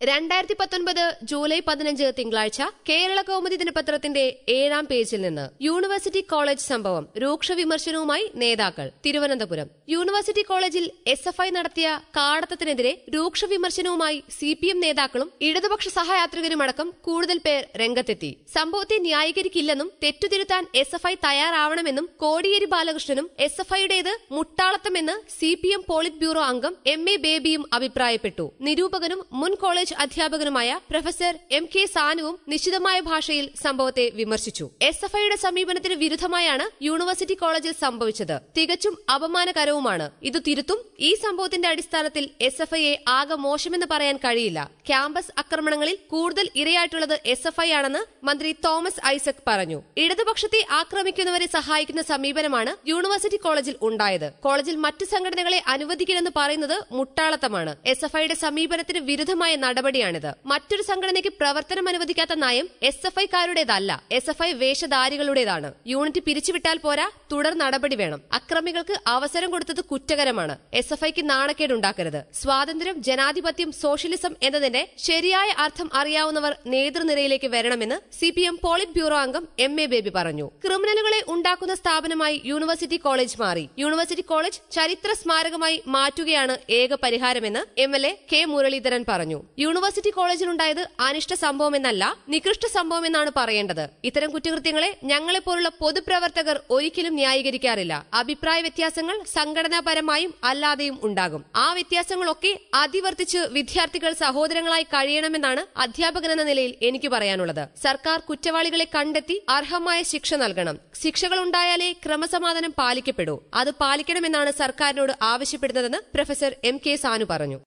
രണ്ടായിരത്തി പത്തൊൻപത് ജൂലൈ പതിനഞ്ച് തിങ്കളാഴ്ച കേരള കൗമുദി ദിനപത്രത്തിന്റെ ഏഴാം പേജിൽ നിന്ന് യൂണിവേഴ്സിറ്റി കോളേജ് സംഭവം രൂക്ഷ വിമർശനവുമായി നേതാക്കൾ തിരുവനന്തപുരം യൂണിവേഴ്സിറ്റി കോളേജിൽ എസ് എഫ് ഐ നടത്തിയ കാടത്തത്തിനെതിരെ രൂക്ഷ വിമർശനവുമായി സി പി എം നേതാക്കളും ഇടതുപക്ഷ സഹയാത്രികരുമടക്കം കൂടുതൽ പേർ രംഗത്തെത്തി സംഭവത്തെ ന്യായീകരിക്കില്ലെന്നും തെറ്റുതിരുത്താൻ എസ് എഫ് ഐ തയ്യാറാവണമെന്നും കോടിയേരി ബാലകൃഷ്ണനും എസ് എഫ് ഐയുടേത് മുട്ടാളത്തമെന്ന് C P M polit bureau അംഗം എം എ ബേബിയും അഭിപ്രായപ്പെട്ടു നിരൂപകനും മുൻ കോളേജ് അധ്യാപകനുമായ പ്രൊഫസർ എം കെ സാനുവും നിശ്ചിതമായ ഭാഷയിൽ സംഭവത്തെ വിമർശിച്ചു എസ് എഫ് ഐയുടെ സമീപനത്തിന് വിരുദ്ധമായാണ് യൂണിവേഴ്സിറ്റി കോളേജിൽ സംഭവിച്ചത് തികച്ചും അപമാനകരവുമാണ് ഇത് തിരുത്തും ഈ സംഭവത്തിന്റെ അടിസ്ഥാനത്തിൽ എസ് എഫ് ഐയെ ആകെ മോശമെന്ന് പറയാൻ കഴിയില്ല ക്യാമ്പസ് ആക്രമണങ്ങളിൽ കൂടുതൽ ഇരയായിട്ടുള്ളത് എസ് എഫ് ഐ ആണെന്ന് മന്ത്രി തോമസ് ഐസക് പറഞ്ഞു ഇടതുപക്ഷത്തെ ആക്രമിക്കുന്നവരെ സഹായിക്കുന്ന സമീപനമാണ് യൂണിവേഴ്സിറ്റി കോളേജിൽ ഉണ്ടായത് കോളേജിൽ മറ്റ് സംഘടനകളെ അനുവദിക്കണമെന്ന് പറയുന്നത് മുട്ടാളത്തമാണ് എസ് എഫ് ഐയുടെ സമീപനത്തിന് വിരുദ്ധമായ നടപടിയാണിത് മറ്റൊരു സംഘടനയ്ക്ക് പ്രവർത്തനം അനുവദിക്കാത്ത നയം എസ് എഫ് ഐക്കാരുടേതല്ല എസ് എഫ് ഐ വേഷധാരികളുടേതാണ് യൂണിറ്റ് പിരിച്ചുവിട്ടാൽ പോരാ തുടർ നടപടി വേണം അക്രമികൾക്ക് അവസരം കൊടുത്തത് കുറ്റകരമാണ് എസ് എഫ് ഐക്ക് നാണക്കേടുണ്ടാക്കരുത് സ്വാതന്ത്ര്യം ജനാധിപത്യം സോഷ്യലിസം എന്നതിന്റെ ശരിയായ അർത്ഥം അറിയാവുന്നവർ നേതൃനിരയിലേക്ക് വരണമെന്ന് C P M polit bureau അംഗം എം എ ബേബി പറഞ്ഞു ക്രിമിനലുകളെ ഉണ്ടാക്കുന്ന സ്ഥാപനമായി യൂണിവേഴ്സിറ്റി കോളേജ് മാറി യൂണിവേഴ്സിറ്റി കോളേജ് ചരിത്ര സ്മാരകമായി മാറ്റുകയാണ് ഏക പരിഹാരമെന്ന് M L A K Muraleedharan പറഞ്ഞു യൂണിവേഴ്സിറ്റി കോളേജിലുണ്ടായത് അനിഷ്ട സംഭവമെന്നല്ല നികൃഷ്ട സംഭവമെന്നാണ് പറയേണ്ടത് ഇത്തരം കുറ്റകൃത്യങ്ങളെ ഞങ്ങളെപ്പോലുള്ള പൊതുപ്രവർത്തകർ ഒരിക്കലും ന്യായീകരിക്കാറില്ല അഭിപ്രായ വ്യത്യാസങ്ങൾ സംഘടനാപരമായും അല്ലാതെയും ഉണ്ടാകും ആ വ്യത്യാസങ്ങളൊക്കെ അതിവർത്തിച്ച് വിദ്യാർത്ഥികൾ സഹോദരങ്ങളായി കഴിയണമെന്നാണ് അധ്യാപകനെന്ന നിലയിൽ എനിക്ക് പറയാനുള്ളത് സർക്കാർ കുറ്റവാളികളെ കണ്ടെത്തി അർഹമായ ശിക്ഷ നൽകണം ശിക്ഷകൾ ഉണ്ടായാലേ ക്രമസമാധാനം പാലിക്കപ്പെടൂ അത് പാലിക്കണമെന്നാണ് സർക്കാരിനോട് ആവശ്യപ്പെടുന്നതെന്ന് പ്രൊഫസർ എം കെ സാനു പറഞ്ഞു